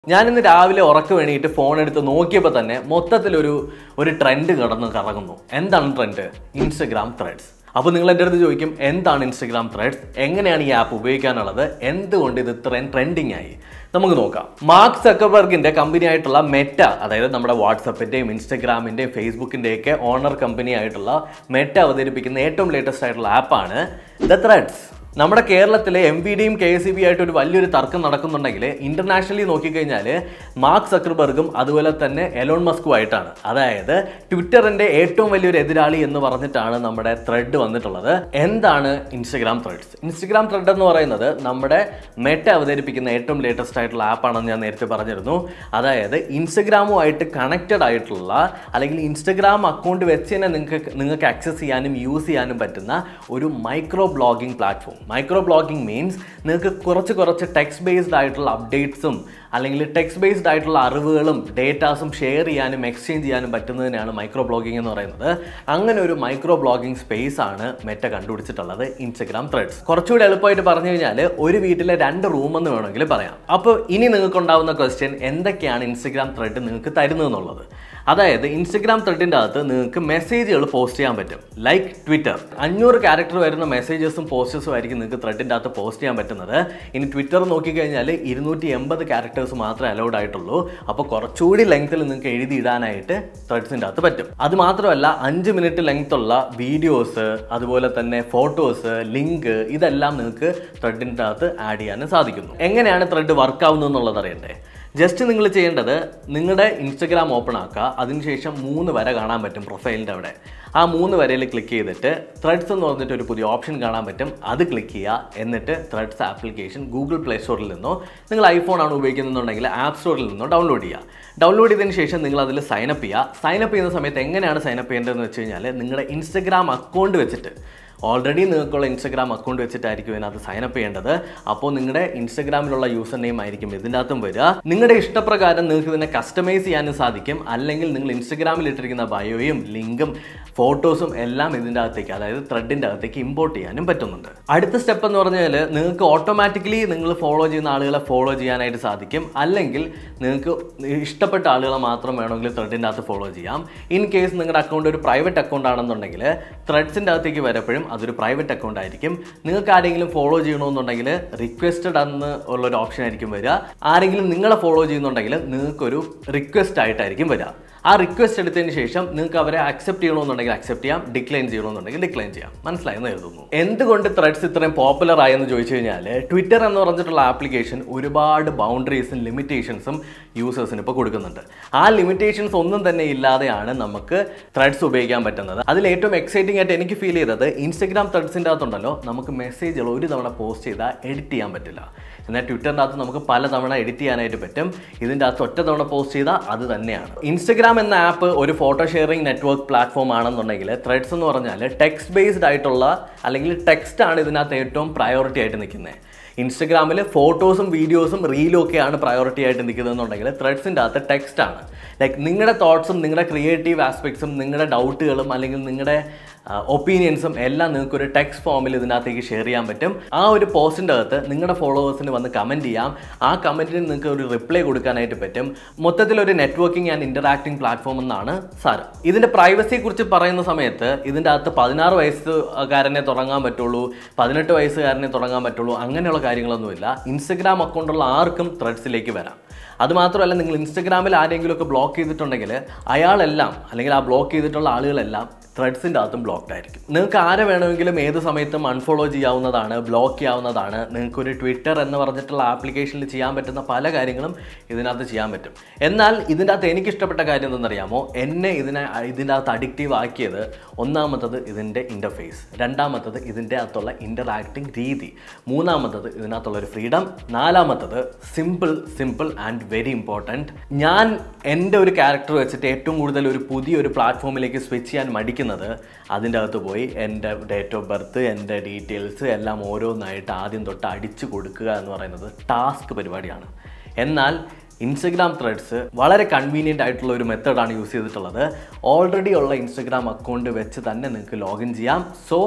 ഞാനിന്ന് രാവിലെ ഉറക്കം വേണ്ടിയിട്ട് ഫോൺ എടുത്ത് നോക്കിയപ്പോൾ തന്നെ മൊത്തത്തിലൊരു ഒരു ട്രെൻഡ് കടന്ന് കറങ്ങുന്നു എന്താണ് ട്രെൻഡ് ഇൻസ്റ്റഗ്രാം ത്രെഡ്സ് അപ്പോൾ നിങ്ങൾ എൻ്റെ അടുത്ത് ചോദിക്കും എന്താണ് ഇൻസ്റ്റഗ്രാം ത്രെഡ്സ് എങ്ങനെയാണ് ഈ ആപ്പ് ഉപയോഗിക്കാനുള്ളത് എന്തുകൊണ്ട് ഇത് ഇത്രയും ട്രെൻഡിങ് ആയി നമുക്ക് നോക്കാം മാർക്ക് സക്കർബർഗിന്റെ കമ്പനി ആയിട്ടുള്ള മെറ്റ അതായത് നമ്മുടെ വാട്സപ്പിന്റെയും ഇൻസ്റ്റഗ്രാമിന്റെയും ഫേസ്ബുക്കിന്റെയും ഒക്കെ ഓണർ കമ്പനി ആയിട്ടുള്ള മെറ്റ അവതരിപ്പിക്കുന്ന ഏറ്റവും ലേറ്റസ്റ്റ് ആയിട്ടുള്ള ആപ്പാണ് ദ ത്രെഡ്സ് നമ്മുടെ കേരളത്തിലെ എം വി ഡിയും കെ എസ് സി ബി ആയിട്ട് ഒരു വലിയൊരു തർക്കം നടക്കുന്നുണ്ടെങ്കിൽ ഇന്റർനാഷണലി നോക്കിക്കഴിഞ്ഞാൽ മാർക്ക് സക്കർബർഗും അതുപോലെ തന്നെ എലോൺ മസ്കും ആയിട്ടാണ് അതായത് ട്വിറ്ററിന്റെ ഏറ്റവും വലിയൊരു എതിരാളി എന്ന് പറഞ്ഞിട്ടാണ് നമ്മുടെ ത്രെഡ് വന്നിട്ടുള്ളത് എന്താണ് ഇൻസ്റ്റഗ്രാം ത്രെഡ്സ് ഇൻസ്റ്റഗ്രാം ത്രെഡ് എന്ന് പറയുന്നത് നമ്മുടെ മെറ്റ അവതരിപ്പിക്കുന്ന ഏറ്റവും ലേറ്റസ്റ്റ് ആയിട്ടുള്ള ആപ്പാണെന്ന് ഞാൻ നേരത്തെ പറഞ്ഞിരുന്നു അതായത് ഇൻസ്റ്റഗ്രാമുമായിട്ട് കണക്റ്റഡ് ആയിട്ടുള്ള അല്ലെങ്കിൽ ഇൻസ്റ്റഗ്രാം അക്കൗണ്ട് വെച്ച് തന്നെ നിങ്ങൾക്ക് നിങ്ങൾക്ക് ആക്സസ് ചെയ്യാനും യൂസ് ചെയ്യാനും പറ്റുന്ന ഒരു micro blogging platform micro blogging means നിങ്ങൾക്ക് കുറച്ച് കുറച്ച് ടെക്സ്റ്റ് ബേസ്ഡ് ആയിട്ടുള്ള അപ്ഡേറ്റ്സും അല്ലെങ്കിൽ ടെക്സ്റ്റ് ബേസ്ഡ് ആയിട്ടുള്ള അറിവുകളും ഡേറ്റാസും ഷെയർ ചെയ്യാനും എക്സ്ചേഞ്ച് ചെയ്യാനും പറ്റുന്നതിനാണ് മൈക്രോ ബ്ലോഗിംഗ് എന്ന് പറയുന്നത് അങ്ങനെ ഒരു മൈക്രോ ബ്ലോഗിംഗ് സ്പേസ് ആണ് മെറ്റ കണ്ടുപിടിച്ചിട്ടുള്ളത് ഇൻസ്റ്റഗ്രാം ത്രെഡ്സ് കുറച്ചുകൂടി എളുപ്പമായിട്ട് പറഞ്ഞു കഴിഞ്ഞാൽ ഒരു വീട്ടിലെ രണ്ട് റൂം എന്ന് വേണമെങ്കിൽ പറയാം അപ്പോൾ ഇനി നിങ്ങൾക്ക് ഉണ്ടാവുന്ന ക്വസ്റ്റ്യൻ എന്തൊക്കെയാണ് ഇൻസ്റ്റഗ്രാം ത്രെഡ് നിങ്ങൾക്ക് തരുന്നതെന്നുള്ളത് അതായത് ഇൻസ്റ്റഗ്രാം ത്രെഡിൻ്റെ അകത്ത് നിങ്ങൾക്ക് മെസ്സേജുകൾ പോസ്റ്റ് ചെയ്യാൻ പറ്റും ലൈക്ക് ട്വിറ്റർ അഞ്ഞൂറ് ക്യാരക്ടർ വരുന്ന മെസ്സേജസും പോസ്റ്റേഴ്സും ആയിരിക്കും നിങ്ങൾക്ക് ത്രെഡിൻ്റെ അകത്ത് പോസ്റ്റ് ചെയ്യാൻ പറ്റുന്നത് ഇനി ട്വിറ്റർ നോക്കിക്കഴിഞ്ഞാൽ ഇരുന്നൂറ്റി എൺപത് ക്യാരക്ടേഴ്സ് മാത്രമേ അലൗഡ് ആയിട്ടുള്ളൂ അപ്പോൾ കുറച്ചുകൂടി ലെങ്ത്തിൽ നിങ്ങൾക്ക് എഴുതി ഇടാനായിട്ട് ത്രെഡ്സിൻ്റെ അകത്ത് പറ്റും അത് മാത്രമല്ല അഞ്ച് മിനിറ്റ് ലെങ്ത് ഉള്ള വീഡിയോസ് അതുപോലെ തന്നെ ഫോട്ടോസ് ലിങ്ക് ഇതെല്ലാം നിങ്ങൾക്ക് ത്രെഡിൻ്റെ അകത്ത് ആഡ് ചെയ്യാനും സാധിക്കുന്നു എങ്ങനെയാണ് ത്രെഡ് വർക്ക് ആവുന്നത് എന്നുള്ളത് അറിയണ്ടേ ജസ്റ്റ് നിങ്ങൾ ചെയ്യേണ്ടത് നിങ്ങളുടെ ഇൻസ്റ്റഗ്രാം ഓപ്പൺ ആക്കുക അതിനുശേഷം മൂന്ന് വര കാണാൻ പറ്റും പ്രൊഫൈലിൻ്റെ അവിടെ ആ മൂന്ന് വരയിൽ ക്ലിക്ക് ചെയ്തിട്ട് ത്രെഡ്സ് എന്ന് പറഞ്ഞിട്ട് ഒരു പുതിയ ഓപ്ഷൻ കാണാൻ പറ്റും അത് ക്ലിക്ക് ചെയ്യുക എന്നിട്ട് ത്രെഡ്സ് ആപ്ലിക്കേഷൻ ഗൂഗിൾ പ്ലേ സ്റ്റോറിൽ നിന്നോ നിങ്ങൾ ഐഫോൺ ആണ് ഉപയോഗിക്കുന്നുണ്ടെങ്കിൽ ആപ്പ് സ്റ്റോറിൽ നിന്നോ ഡൗൺലോഡ് ചെയ്യുക ഡൗൺലോഡ് ചെയ്തതിന് ശേഷം നിങ്ങൾ അതിൽ സൈനപ്പ് ചെയ്യുക സൈനപ്പ് ചെയ്യുന്ന സമയത്ത് എങ്ങനെയാണ് സൈനപ്പ് ചെയ്യേണ്ടതെന്ന് വെച്ച് കഴിഞ്ഞാൽ നിങ്ങളുടെ ഇൻസ്റ്റഗ്രാം അക്കൗണ്ട് വെച്ചിട്ട് ഓൾറെഡി നിങ്ങൾക്കുള്ള ഇൻസ്റ്റഗ്രാം അക്കൗണ്ട് വെച്ചിട്ടായിരിക്കും ഇതിനകത്ത് സൈനപ്പ് ചെയ്യേണ്ടത് അപ്പോൾ നിങ്ങളുടെ ഇൻസ്റ്റഗ്രാമിലുള്ള യൂസർ നെയിം ആയിരിക്കും ഇതിൻ്റെ അകത്തും വരിക നിങ്ങളുടെ ഇഷ്ടപ്രകാരം നിങ്ങൾക്ക് ഇതിനെ കസ്റ്റമൈസ് ചെയ്യാനും സാധിക്കും അല്ലെങ്കിൽ നിങ്ങൾ ഇൻസ്റ്റഗ്രാമിൽ ഇട്ടിരിക്കുന്ന ബയോയും ലിങ്കും ഫോട്ടോസും എല്ലാം ഇതിൻ്റെ അകത്തേക്ക് അതായത് ത്രെഡിൻ്റെ അകത്തേക്ക് ഇമ്പോർട്ട് ചെയ്യാനും പറ്റുന്നുണ്ട് അടുത്ത സ്റ്റെപ്പ് എന്ന് പറഞ്ഞാൽ നിങ്ങൾക്ക് ഓട്ടോമാറ്റിക്കലി നിങ്ങൾ ഫോളോ ചെയ്യുന്ന ആളുകളെ ഫോളോ ചെയ്യാനായിട്ട് സാധിക്കും അല്ലെങ്കിൽ നിങ്ങൾക്ക് ഇഷ്ടപ്പെട്ട ആളുകളെ മാത്രം വേണമെങ്കിൽ ത്രെഡിൻ്റെ അകത്ത് ഫോളോ ചെയ്യാം ഇൻ കേസ് നിങ്ങളുടെ അക്കൗണ്ട് ഒരു പ്രൈവറ്റ് അക്കൗണ്ട് ആണെന്നുണ്ടെങ്കിൽ ത്രെഡ്സിൻ്റെ അകത്തേക്ക് വരപ്പോഴും അതൊരു പ്രൈവറ്റ് അക്കൗണ്ട് ആയിരിക്കും നിങ്ങൾക്ക് ആരെങ്കിലും ഫോളോ ചെയ്യണമെന്നുണ്ടെങ്കിൽ റിക്വസ്റ്റഡ് എന്ന് ഉള്ളൊരു ഓപ്ഷൻ ആയിരിക്കും വരിക ആരെങ്കിലും നിങ്ങളെ ഫോളോ ചെയ്യുന്നുണ്ടെങ്കിൽ നിങ്ങൾക്കൊരു റിക്വസ്റ്റ് ആയിട്ടായിരിക്കും വരിക ആ റിക്വസ്റ്റ് എടുത്തതിന് ശേഷം നിങ്ങൾക്ക് അവരെ അക്സെപ്റ്റ് ചെയ്യണമെന്നുണ്ടെങ്കിൽ അക്സെപ്റ്റ് ചെയ്യാം ഡിക്ലൈൻ ചെയ്യണമെന്നുണ്ടെങ്കിൽ ഡിക്ലൈൻ ചെയ്യാം മനസ്സിലായെന്ന് എഴുതുന്നു എന്തുകൊണ്ട് ത്രെഡ്സ് ഇത്രയും പോപ്പുലർ ആയെന്ന് ചോദിച്ചു കഴിഞ്ഞാൽ ട്വിറ്റർ എന്ന് പറഞ്ഞിട്ടുള്ള ആപ്ലിക്കേഷൻ ഒരുപാട് ബൗണ്ടറീസും ലിമിറ്റേഷൻസും യൂസേഴ്സിന് ഇപ്പോൾ കൊടുക്കുന്നുണ്ട് ആ ലിമിറ്റേഷൻസ് ഒന്നും തന്നെ ഇല്ലാതെയാണ് നമുക്ക് ത്രെഡ്സ് ഉപയോഗിക്കാൻ പറ്റുന്നത് അതിൽ ഏറ്റവും എക്സൈറ്റിംഗ് ആയിട്ട് എനിക്ക് ഫീൽ ചെയ്തത് ഇൻസ്റ്റഗ്രാം ത്രെഡ്സിൻ്റെ അകത്തുണ്ടല്ലോ നമുക്ക് മെസ്സേജുകൾ ഒരു തവണ പോസ്റ്റ് ചെയ്താൽ എഡിറ്റ് ചെയ്യാൻ പറ്റില്ല എന്നാൽ ട്വിറ്ററിൻ്റെ അകത്ത് നമുക്ക് പല തവണ എഡിറ്റ് ചെയ്യാനായിട്ട് പറ്റും ഇതിൻ്റെ അകത്ത് ഒറ്റ തവണ പോസ്റ്റ് ചെയ്താൽ അത് തന്നെയാണ് ഇൻസ്റ്റഗ്രാം എന്ന ആപ്പ് ഒരു ഫോട്ടോ ഷെയറിംഗ് നെറ്റ്വർക്ക് പ്ലാറ്റ്ഫോം ആണെന്നുണ്ടെങ്കിൽ ത്രെഡ്സ് എന്ന് പറഞ്ഞാൽ ടെക്സ്റ്റ് ബേസ്ഡ് ആയിട്ടുള്ള അല്ലെങ്കിൽ ടെക്സ്റ്റ് ആണ് ഇതിനകത്ത് ഏറ്റവും പ്രയോറിറ്റി ആയിട്ട് നിൽക്കുന്നത് ഇൻസ്റ്റഗ്രാമിൽ ഫോട്ടോസും വീഡിയോസും റീലും ഒക്കെയാണ് പ്രയോറിറ്റി ആയിട്ട് നിൽക്കുന്നതെന്നുണ്ടെങ്കിൽ ത്രെഡ്സിൻ്റെ അകത്ത് ടെക്സ്റ്റ് ആണ് ലൈക്ക് നിങ്ങളുടെ തോട്ട്സും നിങ്ങളുടെ ക്രിയേറ്റീവ് ആസ്പെക്ട്സും നിങ്ങളുടെ ഡൗട്ടുകളും അല്ലെങ്കിൽ നിങ്ങളുടെ ഒപ്പീനിയൻസും എല്ലാം നിങ്ങൾക്ക് ഒരു ടെക്സ്റ്റ് ഫോമിൽ ഇതിനകത്തേക്ക് ഷെയർ ചെയ്യാൻ പറ്റും ആ ഒരു പോസ്റ്റിൻ്റെ അകത്ത് നിങ്ങളുടെ ഫോളോവേഴ്സിന് വന്ന് കമൻറ്റ് ചെയ്യാം ആ കമൻറ്റിന് നിങ്ങൾക്ക് ഒരു റിപ്ലൈ കൊടുക്കാനായിട്ട് പറ്റും മൊത്തത്തിൽ ഒരു നെറ്റ്വർക്കിംഗ് ആൻഡ് ഇൻ്ററാക്ടിംഗ് പ്ലാറ്റ്ഫോം എന്നാണ് സാരം ഇതിൻ്റെ പ്രൈവസിയെക്കുറിച്ച് പറയുന്ന സമയത്ത് ഇതിൻ്റെ അകത്ത് പതിനാറ് വയസ്സുകാരനെ തുടങ്ങാൻ പറ്റുള്ളൂ പതിനെട്ട് വയസ്സുകാരനെ തുടങ്ങാൻ പറ്റുള്ളൂ അങ്ങനെയുള്ള കാര്യങ്ങളൊന്നുമില്ല ഇൻസ്റ്റഗ്രാം അക്കൗണ്ടുള്ള ആർക്കും ത്രെഡ്സിലേക്ക് വരാം അതുമാത്രമല്ല നിങ്ങൾ ഇൻസ്റ്റഗ്രാമിൽ ആരെങ്കിലുമൊക്കെ ബ്ലോക്ക് ചെയ്തിട്ടുണ്ടെങ്കിൽ അയാളെല്ലാം അല്ലെങ്കിൽ ആ ബ്ലോക്ക് ചെയ്തിട്ടുള്ള ആളുകളെല്ലാം ത്രെഡ്സിൻ്റെ അകത്തും ബ്ലോക്ക്ഡ് ആയിരിക്കും നിങ്ങൾക്ക് ആരെ വേണമെങ്കിലും ഏത് സമയത്തും അൺഫോളോ ചെയ്യാവുന്നതാണ് ബ്ലോക്ക് ചെയ്യാവുന്നതാണ് നിങ്ങൾക്കൊരു ട്വിറ്റർ എന്ന് പറഞ്ഞിട്ടുള്ള ആപ്ലിക്കേഷനിൽ ചെയ്യാൻ പറ്റുന്ന പല കാര്യങ്ങളും ഇതിനകത്ത് ചെയ്യാൻ പറ്റും എന്നാൽ ഇതിൻ്റെ അകത്ത് എനിക്ക് ഇഷ്ടപ്പെട്ട കാര്യം എന്തെന്നറിയാമോ എന്നെ ഇതിനെ ഇതിൻ്റെ അകത്ത് അഡിക്റ്റീവ് ആക്കിയത് ഒന്നാമത്തത് ഇതിൻ്റെ ഇൻ്റർഫേസ് രണ്ടാമത്തത് ഇതിൻ്റെ അകത്തുള്ള ഇൻ്ററാക്ടിങ് രീതി മൂന്നാമത്തത് ഇതിനകത്തുള്ള ഒരു ഫ്രീഡം നാലാമത്തത് simple simple and very important ഞാൻ എൻ്റെ ഒരു ക്യാരക്ടർ വെച്ചിട്ട് ഏറ്റവും കൂടുതൽ ഒരു പുതിയൊരു പ്ലാറ്റ്ഫോമിലേക്ക് സ്വിച്ച് ചെയ്യാൻ മടിക്കുന്നത് അതിൻ്റെ അകത്ത് പോയി എൻ്റെ ഡേറ്റ് ഓഫ് ബർത്ത് എൻ്റെ ഡീറ്റെയിൽസ് എല്ലാം ഓരോന്നായിട്ട് ആദ്യം തൊട്ട് അടിച്ചു കൊടുക്കുക എന്ന് പറയുന്നത് ടാസ്ക് പരിപാടിയാണ് എന്നാൽ ഇൻസ്റ്റഗ്രാം ത്രെഡ്സ് വളരെ കൺവീനിയൻ്റ് ആയിട്ടുള്ള ഒരു മെത്തേഡാണ് യൂസ് ചെയ്തിട്ടുള്ളത് ഓൾറെഡി ഉള്ള ഇൻസ്റ്റഗ്രാം അക്കൗണ്ട് വെച്ച് തന്നെ നിങ്ങൾക്ക് ലോഗിൻ ചെയ്യാം സോ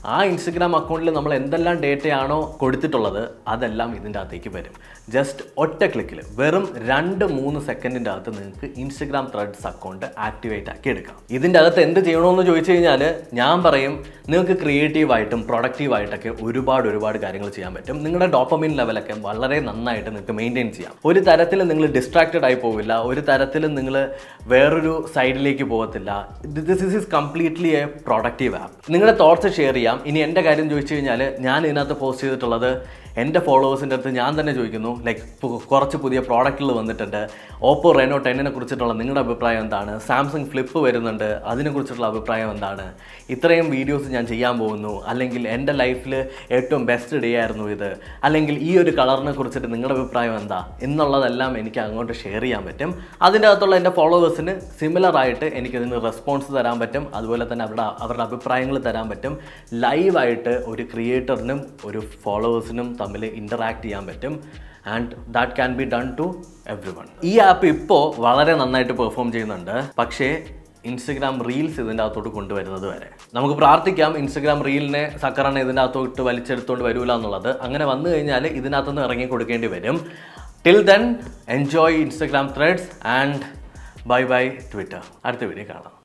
ആ ഇൻസ്റ്റഗ്രാം അക്കൗണ്ടിൽ നമ്മൾ എന്തെല്ലാം ഡേറ്റയാണോ കൊടുത്തിട്ടുള്ളത് അതെല്ലാം ഇതിൻ്റെ അകത്തേക്ക് വരും ജസ്റ്റ് ഒറ്റ ക്ലിക്കിൽ വെറും രണ്ട് മൂന്ന് സെക്കൻഡിൻ്റെ അകത്ത് നിങ്ങൾക്ക് ഇൻസ്റ്റഗ്രാം ത്രെഡ്സ് അക്കൗണ്ട് ആക്ടിവേറ്റ് ആക്കി എടുക്കാം ഇതിൻ്റെ അകത്ത് എന്ത് ചെയ്യണമെന്ന് ചോദിച്ചു കഴിഞ്ഞാൽ ഞാൻ പറയും നിങ്ങൾക്ക് ക്രിയേറ്റീവായിട്ടും പ്രൊഡക്റ്റീവായിട്ടൊക്കെ ഒരുപാട് ഒരുപാട് കാര്യങ്ങൾ ചെയ്യാൻ പറ്റും നിങ്ങളുടെ ഡോപ്പമിൻ ലെവലൊക്കെ വളരെ നന്നായിട്ട് നിങ്ങൾക്ക് മെയിൻറ്റെയിൻ ചെയ്യാം ഒരു തരത്തിൽ നിങ്ങൾ ഡിസ്ട്രാക്റ്റഡ് ആയി പോവില്ല ഒരു തരത്തിലും നിങ്ങൾ വേറൊരു സൈഡിലേക്ക് പോകത്തില്ല this is completely a productive app നിങ്ങളുടെ തോട്ട്സ് ഷെയർ ചെയ്യാം ഇനി എൻ്റെ കാര്യം ചോദിച്ചു കഴിഞ്ഞാൽ ഞാൻ ഇതിനകത്ത് പോസ്റ്റ് ചെയ്തിട്ടുള്ളത് എൻ്റെ ഫോളോവേഴ്സിൻ്റെ അടുത്ത് ഞാൻ തന്നെ ചോദിക്കുന്നു ലൈക്ക് കുറച്ച് പുതിയ പ്രോഡക്റ്റുകൾ വന്നിട്ടുണ്ട് ഓപ്പോ റെനോ ടെന്നിനെ കുറിച്ചിട്ടുള്ള നിങ്ങളുടെ അഭിപ്രായം എന്താണ് സാംസങ് ഫ്ലിപ്പ് വരുന്നുണ്ട് അതിനെക്കുറിച്ചിട്ടുള്ള അഭിപ്രായം എന്താണ് ഇത്രയും വീഡിയോസ് ഞാൻ ചെയ്യാൻ പോകുന്നു അല്ലെങ്കിൽ എൻ്റെ ലൈഫിൽ ഏറ്റവും ബെസ്റ്റ് ഡേ ആയിരുന്നു ഇത് അല്ലെങ്കിൽ ഈ ഒരു കളറിനെ കുറിച്ചിട്ട് നിങ്ങളുടെ അഭിപ്രായം എന്താ എന്നുള്ളതെല്ലാം എനിക്ക് അങ്ങോട്ട് ഷെയർ ചെയ്യാൻ പറ്റും അതിൻ്റെ അകത്തുള്ള എൻ്റെ ഫോളോവേഴ്സിന് സിമിലർ ആയിട്ട് എനിക്കതിന് റെസ്പോൺസ് തരാൻ പറ്റും അതുപോലെ തന്നെ അവരുടെ അവരുടെ അഭിപ്രായങ്ങൾ തരാൻ പറ്റും ലൈവായിട്ട് ഒരു ക്രിയേറ്ററിനും ഒരു ഫോളോവേഴ്സിനും തമ്മിൽ ഇൻ്ററാക്ട് ചെയ്യാൻ പറ്റും and that can be done to everyone ഈ ആപ്പ് ഇപ്പോൾ വളരെ നന്നായിട്ട് പെർഫോം ചെയ്യുന്നുണ്ട് പക്ഷേ ഇൻസ്റ്റഗ്രാം റീൽസ് ഇതിൻ്റെ അകത്തോട്ട് കൊണ്ടുവരുന്നത് വരെ നമുക്ക് പ്രാർത്ഥിക്കാം ഇൻസ്റ്റഗ്രാം റീലിനെ സക്കറണ ഇതിൻ്റെ അകത്തോട്ട് വലിച്ചെടുത്തുകൊണ്ട് വരൂല എന്നുള്ളത് അങ്ങനെ വന്നു കഴിഞ്ഞാൽ ഇതിനകത്തുനിന്ന് ഇറങ്ങി കൊടുക്കേണ്ടി വരും till then enjoy Instagram Threads and bye bye Twitter അടുത്ത വീഡിയോ കാണാം